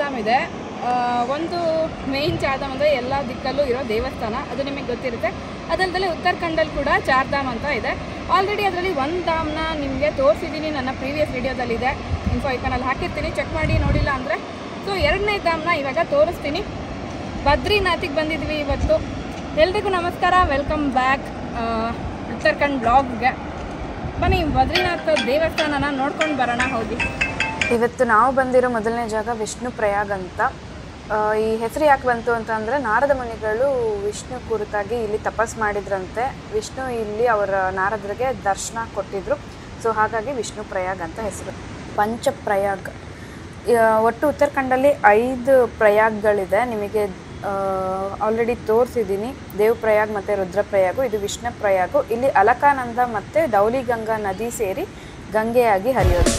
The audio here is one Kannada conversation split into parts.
ಚಾರ್ಧಾಮ್ ಇದೆ ಆ, ಒಂದು ಮೇಯ್ನ್ ಚಾರ್ಧಾಮ್ ಅಂದರೆ ಎಲ್ಲ ದಿಕ್ಕಲ್ಲೂ ಇರೋ ದೇವಸ್ಥಾನ ಅದು ನಿಮಗೆ ಗೊತ್ತಿರುತ್ತೆ ಅದಲ್ಲದೆ ಉತ್ತರಾಖಂಡಲ್ಲಿ ಕೂಡ ಚಾರ್ಧಾಮ್ ಅಂತ ಇದೆ ಆಲ್ರೆಡಿ ಅದರಲ್ಲಿ ಒಂದು ಧಾಮ್ನ ನಿಮಗೆ ತೋರಿಸಿದ್ದೀನಿ ನನ್ನ ಪ್ರೀವಿಯಸ್ ವಿಡಿಯೋದಲ್ಲಿದೆ ಇನ್ಫೋ ಐಕನಲ್ಲಿ ಹಾಕಿರ್ತೀನಿ ಚೆಕ್ ಮಾಡಿ ನೋಡಿಲ್ಲ ಅಂದರೆ ಸೊ ಎರಡನೇ ಧಾಮ್ನ ಇವಾಗ ತೋರಿಸ್ತೀನಿ ಬದ್ರಿನಾಥಿಗೆ ಬಂದಿದ್ವಿ ಇವತ್ತು ಎಲ್ರಿಗೂ ನಮಸ್ಕಾರ ವೆಲ್ಕಮ್ ಬ್ಯಾಕ್ ಉತ್ತರಾಖಂಡ್ ಬ್ಲಾಗ್ಗೆ ಬನ್ನಿ ಬದ್ರಿನಾಥ್ ದೇವಸ್ಥಾನನ ನೋಡ್ಕೊಂಡು ಬರೋಣ ಹೋಗಿ ಇವತ್ತು ನಾವು ಬಂದಿರೋ ಮೊದಲನೇ ಜಾಗ ವಿಷ್ಣು ಪ್ರಯಾಗ್ ಅಂತ ಆ, ಈ ಹೆಸರು ಯಾಕೆ ಬಂತು ಅಂತ ಅಂದರೆ ನಾರದ ಮುನಿಗಳು ವಿಷ್ಣು ಕುರಿತಾಗಿ ಇಲ್ಲಿ ತಪಸ್ ಮಾಡಿದ್ರಂತೆ ವಿಷ್ಣು ಇಲ್ಲಿ ಅವರ ನಾರದರಿಗೆ ದರ್ಶನ ಕೊಟ್ಟಿದ್ರು ಸೊ ಹಾಗಾಗಿ ವಿಷ್ಣು ಪ್ರಯಾಗ್ ಅಂತ ಹೆಸರು ಪಂಚಪ್ರಯಾಗ್ ಆ, ಒಟ್ಟು ಉತ್ತರಾಖಂಡಲ್ಲಿ ಐದು ಪ್ರಯಾಗ್ಗಳಿದೆ ನಿಮಗೆ ಆಲ್ರೆಡಿ ತೋರಿಸಿದ್ದೀನಿ ದೇವ್ ಪ್ರಯಾಗ್ ಮತ್ತು ರುದ್ರಪ್ರಯಾಗು ಇದು ವಿಷ್ಣು ಪ್ರಯಾಗು ಇಲ್ಲಿ ಅಲಕಾನಂದ ಮತ್ತು ದೌಲಿಗಂಗಾ ನದಿ ಸೇರಿ ಗಂಗೆಯಾಗಿ ಹರಿಯೋದು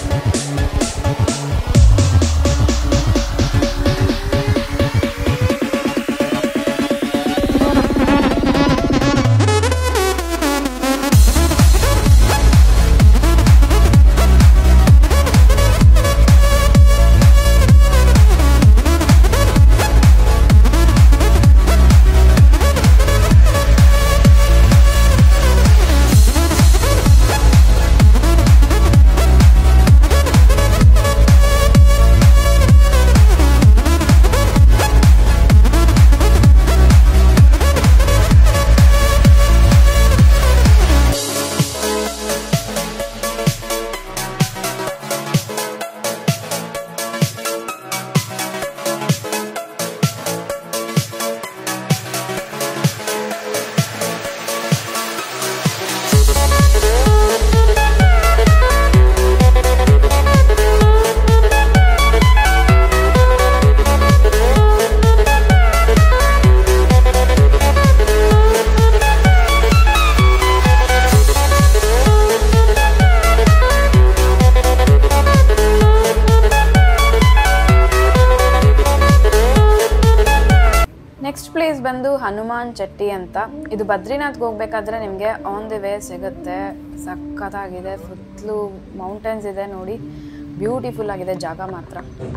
ನೆಕ್ಸ್ಟ್ ಪ್ಲೇಸ್ ಬಂದು ಹನುಮಾನ್ ಚಟ್ಟಿ ಅಂತ ಇದು ಬದ್ರಿನಾಥ್ಗೆ ಹೋಗ್ಬೇಕಾದ್ರೆ ನಿಮಗೆ ಆನ್ ದಿ ವೇ ಸಿಗುತ್ತೆ ಸಖತ್ತಾಗಿದೆ ಸುತ್ತಲೂ ಮೌಂಟೇನ್ಸ್ ಇದೆ ನೋಡಿ ಬ್ಯೂಟಿಫುಲ್ ಆಗಿದೆ ಜಾಗ ಮಾತ್ರ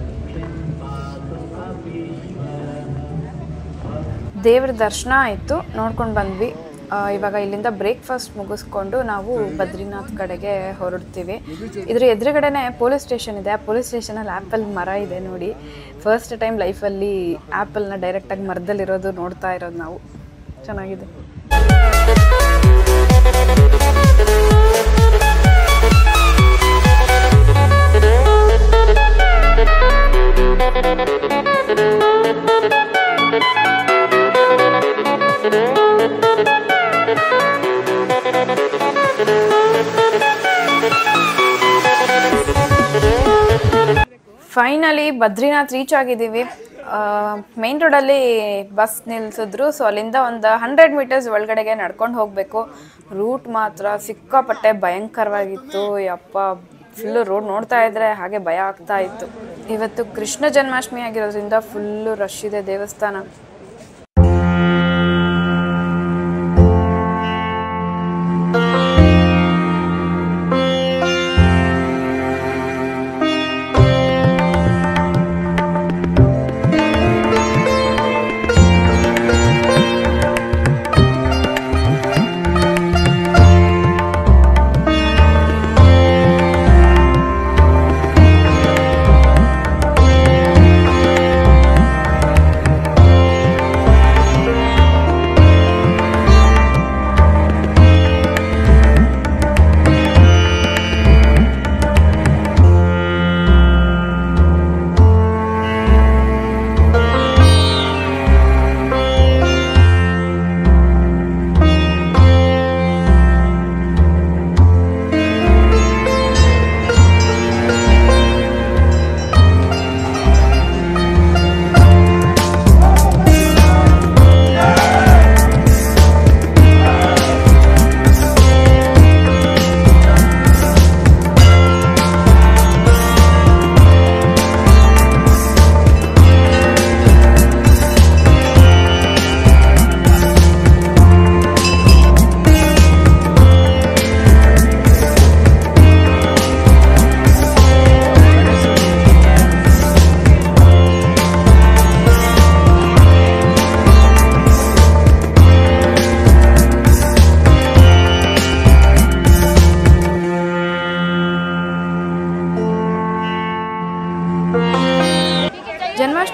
ದೇವ್ರ ದರ್ಶನ ಆಯಿತು ನೋಡ್ಕೊಂಡು ಬಂದ್ವಿ ಆ, ಇವಾಗ ಇಲ್ಲಿಂದ ಬ್ರೇಕ್ಫಾಸ್ಟ್ ಮುಗಿಸ್ಕೊಂಡು ನಾವು ಬದ್ರಿನಾಥ್ ಕಡೆಗೆ ಹೊರಡ್ತೀವಿ ಇದ್ರ ಎದುರುಗಡೆನೆ ಪೊಲೀಸ್ ಸ್ಟೇಷನ್ ಇದೆ ಆ ಪೊಲೀಸ್ ಸ್ಟೇಷನಲ್ಲಿ ಆ್ಯಪಲ್ ಮರ ಇದೆ ನೋಡಿ ಫಸ್ಟ್ ಟೈಮ್ ಲೈಫಲ್ಲಿ ಆ್ಯಪಲ್ನ ಡೈರೆಕ್ಟಾಗಿ ಮರದಲ್ಲಿರೋದು ನೋಡ್ತಾ ಇರೋದು ನಾವು ಚೆನ್ನಾಗಿದೆ ಫೈನಲಿ ಬದ್ರಿನಾಥ್ ರೀಚ್ ಆಗಿದ್ದೀವಿ ಮೇನ್ ರೋಡಲ್ಲಿ ಬಸ್ ನಿಲ್ಸಿದ್ರು ಸೊ ಅಲ್ಲಿಂದ ಒಂದು ಹಂಡ್ರೆಡ್ ಮೀಟರ್ಸ್ ಒಳಗಡೆಗೆ ನಡ್ಕೊಂಡು ಹೋಗಬೇಕು ರೂಟ್ ಮಾತ್ರ ಸಿಕ್ಕಾಪಟ್ಟೆ ಭಯಂಕರವಾಗಿತ್ತು ಯಪ್ಪ ಫುಲ್ಲು ರೋಡ್ ನೋಡ್ತಾ ಇದ್ರೆ ಹಾಗೆ ಭಯ ಆಗ್ತಾ ಇತ್ತು ಇವತ್ತು ಕೃಷ್ಣ ಜನ್ಮಾಷ್ಟಮಿ ಆಗಿರೋದ್ರಿಂದ ಫುಲ್ಲು ರಶ್ ಇದೆ ದೇವಸ್ಥಾನ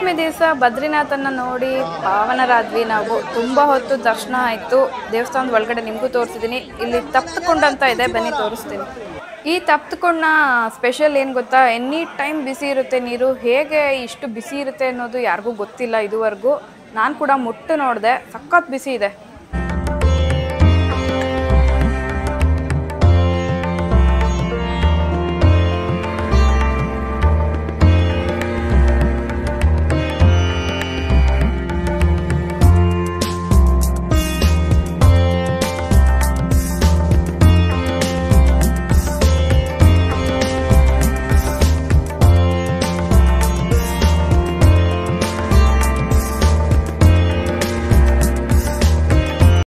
ಹುಣ್ಣಿಮೆ ದಿವಸ ಬದ್ರಿನಾಥನ್ನ ನೋಡಿ ಪಾವನರಾದ್ವಿ ನಾವು ತುಂಬ ಹೊತ್ತು ದರ್ಶನ ಆಯಿತು ದೇವಸ್ಥಾನದ ಒಳಗಡೆ ನಿಮಗೂ ತೋರಿಸಿದ್ದೀನಿ ಇಲ್ಲಿ ತಪ್ತುಕೊಂಡ್ ಅಂತ ಇದೆ ಬನ್ನಿ ತೋರಿಸ್ತೀನಿ ಈ ತಪ್ತುಕೊಂಡ ಸ್ಪೆಷಲ್ ಏನು ಗೊತ್ತಾ ಎನಿ ಟೈಮ್ ಬಿಸಿ ಇರುತ್ತೆ ನೀರು ಹೇಗೆ ಇಷ್ಟು ಬಿಸಿ ಇರುತ್ತೆ ಅನ್ನೋದು ಯಾರಿಗೂ ಗೊತ್ತಿಲ್ಲ ಇದುವರೆಗೂ ನಾನು ಕೂಡ ಮುಟ್ಟು ನೋಡಿದೆ ಸಖತ್ ಬಿಸಿ ಇದೆ